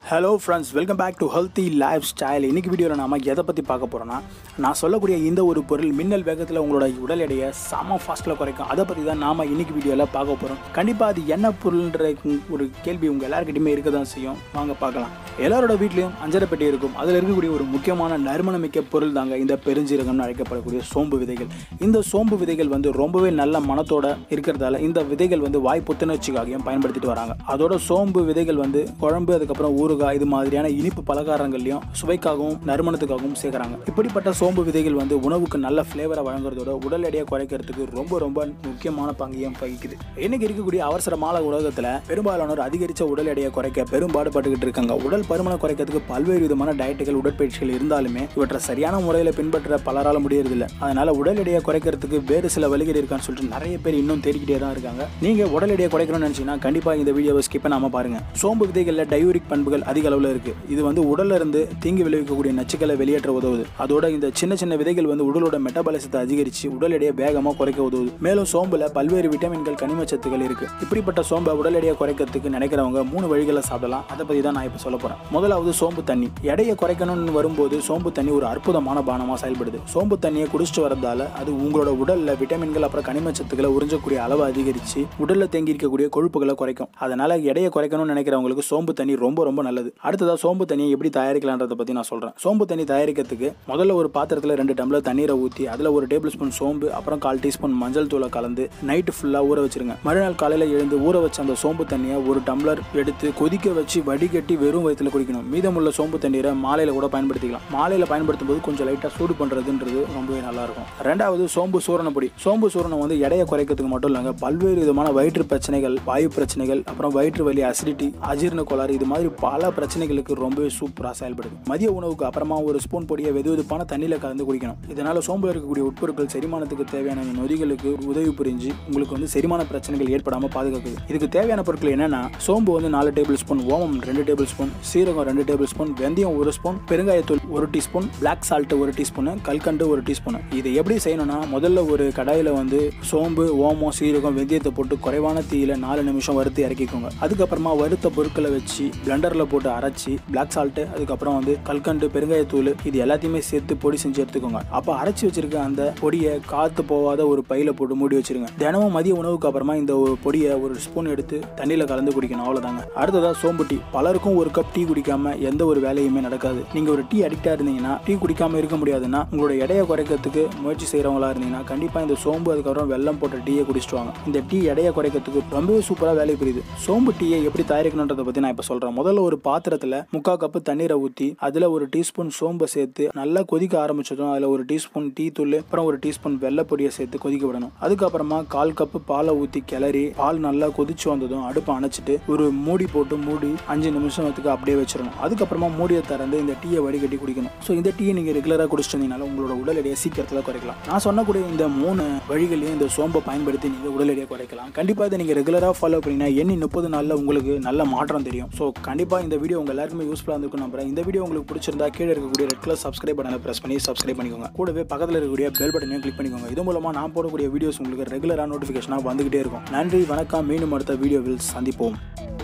hello friends welcome back to healthy lifestyle இன்னைக்கு வீடியோவில் நாம எதை பற்றி பார்க்க போகிறோன்னா நான் சொல்லக்கூடிய இந்த ஒரு பொருள் மின்னல் வேகத்தில் உங்களோட உடல் எடையை செம ஃபாஸ்ட்டில் குறைக்கும் அதை பற்றி தான் நாம் இன்னைக்கு வீடியோவில் பார்க்க போகிறோம் கண்டிப்பாக அது என்ன பொருள்ன்ற ஒரு கேள்வி உங்கள் எல்லாருக்கிட்டையுமே இருக்க தான் செய்யும் வாங்க பார்க்கலாம் எல்லாரோட வீட்லேயும் அஞ்சரை பெட்டி இருக்கும் அதில் இருக்கக்கூடிய ஒரு முக்கியமான நறுமணமிக்க பொருள் தாங்க இந்த பெருஞ்சீரகம்னு அழைக்கப்படக்கூடிய சோம்பு விதைகள் இந்த சோம்பு விதைகள் வந்து ரொம்பவே நல்ல மனத்தோட இருக்கிறதால இந்த விதைகள் வந்து வாய் புத்துணர்ச்சிக்காகவும் பயன்படுத்திட்டு வராங்க அதோட சோம்பு விதைகள் வந்து குழம்பு அதுக்கப்புறம் ஊறுகாய் இது மாதிரியான இனிப்பு பலகாரங்கள்லையும் சுவைக்காகவும் நறுமணத்துக்காகவும் சேர்க்குறாங்க இப்படிப்பட்ட சோம்பு விதைகள் வந்து உணவுக்கு நல்ல ஃப்ளேவரை வழங்குறதோட உடல் எடையை குறைக்கிறதுக்கு ரொம்ப ரொம்ப முக்கியமான பங்கையும் வகிக்குது இன்னைக்கு இருக்கக்கூடிய அவசரமான உலகத்தில் பெரும்பாலானோர் அதிகரித்த உடல் எடையை குறைக்க பெரும்பாடுபட்டுக்கிட்டு இருக்காங்க உடல் பருமனை குறைக்கிறதுக்கு பல்வேறு விதமான டயட்டுகள் உடற்பயிற்சிகள் இருந்தாலுமே இவற்றை சரியான முறையில் பின்பற்ற பலரால முடியறதில்ல அதனால உடல் எடையை குறைக்கிறதுக்கு வேறு சில வழிகள் இருக்கான்னு சொல்லிட்டு நிறைய பேர் இன்னும் தேடிக்கிட்டே தான் இருக்காங்க நீங்க உடல் எடையை குறைக்கணும்னு நினைச்சீங்கன்னா கண்டிப்பா இந்த வீடியோவை ஸ்கிப் பண்ணாம பாருங்க சோம்பு விதைகளில் டையூரிக் பண்புகள் அதிக அளவில் இருக்கு இது வந்து உடல்ல இருந்து தீங்கு விளைவிக்கக்கூடிய நச்சுக்களை வெளியேற்ற உதவுது அதோட இந்த சின்ன சின்ன விதைகள் வந்து உடலோட மெட்டபாலிசத்தை அதிகரிச்சு உடல் எடையை வேகமாக குறைக்க உதவுது மேலும் சோம்புல பல்வேறு விட்டமின்கள் கனிமச்சத்துக்கள் இருக்கு இப்படிப்பட்ட சோம்பை உடல் எடையை குறைக்கிறதுக்கு நினைக்கிறவங்க மூணு வழிகளை சாப்பிடலாம் அதை பத்தி தான் நான் இப்போ சொல்ல போறேன் முதலாவது சோம்பு தண்ணி எடையை குறைக்கணும்னு வரும்போது சோம்பு தண்ணி ஒரு அற்புதமான பானமாக செயல்படுது சோம்பு தண்ணியை குடிச்சிட்டு வரதால அது உங்களோட உடல்ல விட்டமின்கள் அப்புறம் கனிமச்சத்துக்களை உறிஞ்சக்கூடிய அளவு அதிகரிச்சு உடல்ல தேங்கி இருக்கக்கூடிய கொழுப்புகளை குறைக்கும் அதனால எடையை குறைக்கணும்னு நினைக்கிறவங்களுக்கு சோம்பு தண்ணி ரொம்ப ரொம்ப நல்லது அடுத்ததா சோம்பு தண்ணியை எப்படி தயாரிக்கலான்றத பத்தி நான் சொல்றேன் சோம்பு தண்ணி தயாரிக்கிறதுக்கு முதல்ல ஒரு பாத்திரத்துல ரெண்டு டம்ளர் தண்ணீரை ஊற்றி அதில் ஒரு டேபிள் ஸ்பூன் சோம்பு அப்புறம் கால் டீஸ்பூன் மஞ்சள் தூளை கலந்து நைட்டு ஃபுல்லாக ஊற வச்சிருங்க மறுநாள் காலையில் எழுந்து ஊற வச்ச அந்த சோம்பு தண்ணியை ஒரு டம்ளர் எடுத்து கொதிக்க வச்சு வடிகட்டி வெறும் வயிற்றுல குடிக்கணும் மீதமுள்ள சோம்பு தண்ணீரை மாலையில் கூட பயன்படுத்திக்கலாம் மாலையில் பயன்படுத்தும் போது கொஞ்சம் லைட்டாக சூடு பண்ணுறதுன்றது ரொம்பவே நல்லா இருக்கும் ரெண்டாவது சோம்பு சூரண பொடி சோம்பு சூரணம் வந்து எடையை குறைக்கிறதுக்கு மட்டும் இல்லைங்க பல்வேறு விதமான வயிற்று பிரச்சனைகள் வாயு பிரச்சனைகள் அப்புறம் வயிற்று வலி அசிடிட்டி அஜீரண கோளாறு இது மாதிரி பல பிரச்சனைகளுக்கு ரொம்பவே சூப்பராக செயல்படுது மதிய உணவுக்கு அப்புறமா ஒரு ஸ்பூன் பொடியை வெது வெதுப்பான தண்ணியில் கலந்து குடிக்கணும் இதனால சோம்புல இருக்கக்கூடிய உட்பொருட்கள் செரிமானத்துக்கு தேவையான நொதிகளுக்கு உதவி புரிஞ்சு உங்களுக்கு வந்து செரிமான பிரச்சனைகள் ஏற்படாமல் பாதுகாக்குது இதுக்கு தேவையான பொருட்கள் என்னன்னா சோம்பு வந்து நாலு டேபிள் ஸ்பூன் ஓமம் ரெண்டு டேபிள் ஸ்பூன் சீரகம் ரெண்டு டேபிள் ஸ்பூன் வெந்தயம் ஒரு ஸ்பூன் பெருங்காயத்தூள் ஒரு டீஸ்பூன் பிளாக் சால்ட் ஒரு டீஸ்பூன் கல்கண்டு ஒரு டீஸ்பூன் இது எப்படி செய்யணும்னா முதல்ல ஒரு கடாயில் வந்து சோம்பு ஓமம் சீரகம் வெந்தயத்தை போட்டு குறைவான தீயில நாலு நிமிஷம் வறுத்து இறக்கிக்கோங்க அதுக்கப்புறமா வறுத்த பொருட்களை வச்சு பிளண்டரில் போட்டு அரைச்சி பிளாக் சால்ட்டு அதுக்கப்புறம் வந்து கல்கண்டு பெருங்காயத்தூள் இது எல்லாத்தையுமே சேர்த்து பொடி செஞ்சு எடுத்துக்கோங்க அப்போ அரைச்சி வச்சிருக்க அந்த பொடியை காத்து போகாத ஒரு பையில போட்டு மூடி வச்சிருங்க தினமும் மதிய உணவுக்கு அப்புறமா இந்த ஒரு பொடியை ஒரு ஸ்பூன் எடுத்து தண்ணியில் கலந்து குடிக்கணும் அவ்வளோதாங்க அடுத்ததா சோம்பு டீ பலருக்கும் ஒரு கப் டீ குடிக்காம எந்த ஒரு வேலையுமே நடக்காது நீங்க ஒரு டீ அடிக்டா இருந்தீங்கன்னா டீ குடிக்காம இருக்க முடியாதுன்னா உங்களோட எடையை குறைக்கிறதுக்கு முயற்சி செய்யறவங்களா இருந்தீங்கன்னா கண்டிப்பா இந்த சோம்பு அதுக்கப்புறம் வெள்ளம் போட்ட டீயை குடிச்சிட்டு வாங்க இந்த டீ எடையை குறைக்கிறதுக்கு ரொம்பவே சூப்பரா வேலை புரியுது சோம்பு டீயை எப்படி தயாரிக்கணுன்றதை பத்தி நான் இப்ப சொல்றேன் முதல்ல ஒரு பாத்திரத்துல முக்கால் கப்பு தண்ணீரை ஊற்றி அதுல ஒரு டீஸ்பூன் சோம்பை சேர்த்து நல்லா கொதிக்க ஆரம்பிச்சதும் அதுல ஒரு டீஸ்பூன் டீ தூள் அப்புறம் ஒரு டீஸ்பூன் வெள்ளைப்பொடியை சேர்த்து கொதிக்க விடணும் அதுக்கப்புறமா கால் கப்பு பாலை ஊற்றி கிளறி பால் நல்லா கொதிச்சு வந்ததும் அடுப்பை அணைச்சிட்டு ஒரு மூடி போட்டு மூடி அஞ்சு நிமிஷத்துக்கு அப்படியே வச்சிடணும் அதுக்கப்புறமா மூடியை திறந்து இந்த டீயை வடிகட்டி குடிக்கணும் ஸோ இந்த டீயை நீங்கள் ரெகுலராக குடிச்சிட்டீங்கனால உங்களோட உடல் எடையை சீக்கிரத்தில் குறைக்கலாம் நான் சொன்னக்கூடிய இந்த மூணு வழிகளையும் இந்த சோம்பை பயன்படுத்தி நீங்கள் உடல் எடையை குறைக்கலாம் கண்டிப்பாக இதை நீங்கள் ரெகுலராக ஃபாலோ பண்ணிங்கன்னா எண்ணி முப்பது நாளில் உங்களுக்கு நல்ல மாற்றம் தெரியும் ஸோ கண்டிப்பாக இந்த வீடியோ உங்கள் எல்லாருக்குமே யூஸ்ஃபுல்லாக இருந்திருக்கும் நம்புறேன் இந்த வீடியோ உங்களுக்கு பிடிச்சிருந்தா கீழே இருக்கக்கூடிய ரெட் கலர் சப்ஸ்கிரைப் பட்டனை பிரஸ் பண்ணி சப்ஸ்கிரைப் பண்ணிக்கோங்க கூடவே பக்கத்தில் இருக்கக்கூடிய பெல் பட்டனையும் கிளிக் பண்ணிக்கோங்க இது மூலமாக நான் போடக்கூடிய வீடியோஸ் உங்களுக்கு ரெகுலராக நோட்டிஃபிகேஷனாக வந்துகிட்டே இருக்கும் நன்றி வணக்கம் மீண்டும் அடுத்த வீடியோவில் சந்திப்போம்